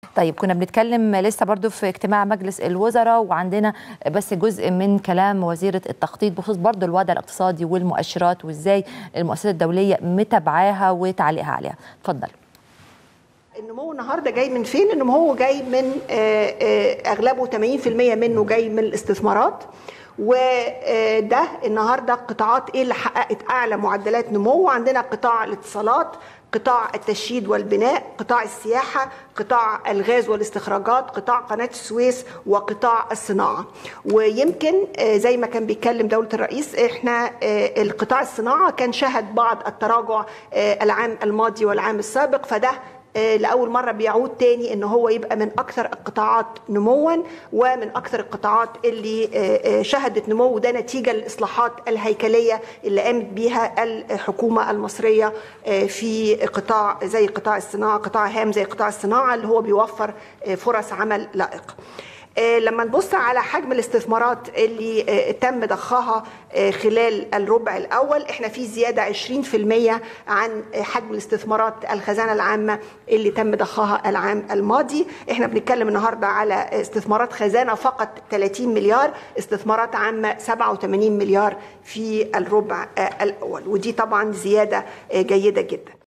طيب كنا بنتكلم لسه برضو في اجتماع مجلس الوزراء وعندنا بس جزء من كلام وزيرة التخطيط بخصوص برضو الوضع الاقتصادي والمؤشرات وازاي المؤسسات الدولية متابعاها وتعليقها عليها اتفضل النمو النهارده جاي من فين؟ النمو جاي من اغلبه 80% منه جاي من الاستثمارات وده النهارده قطاعات ايه اللي حققت اعلى معدلات نمو عندنا قطاع الاتصالات قطاع التشييد والبناء قطاع السياحة قطاع الغاز والاستخراجات قطاع قناة السويس وقطاع الصناعة ويمكن زي ما كان بيتكلم دولة الرئيس احنا القطاع الصناعة كان شهد بعض التراجع العام الماضي والعام السابق فده لاول مره بيعود تاني ان هو يبقى من اكثر القطاعات نموا ومن اكثر القطاعات اللي شهدت نمو ده نتيجه للاصلاحات الهيكليه اللي قامت بيها الحكومه المصريه في قطاع زي قطاع الصناعه قطاع هام زي قطاع الصناعه اللي هو بيوفر فرص عمل لائقه لما نبص على حجم الاستثمارات اللي تم ضخها خلال الربع الاول احنا في زياده 20% عن حجم الاستثمارات الخزانه العامه اللي تم ضخها العام الماضي احنا بنتكلم النهارده على استثمارات خزانه فقط 30 مليار استثمارات عامه 87 مليار في الربع الاول ودي طبعا زياده جيده جدا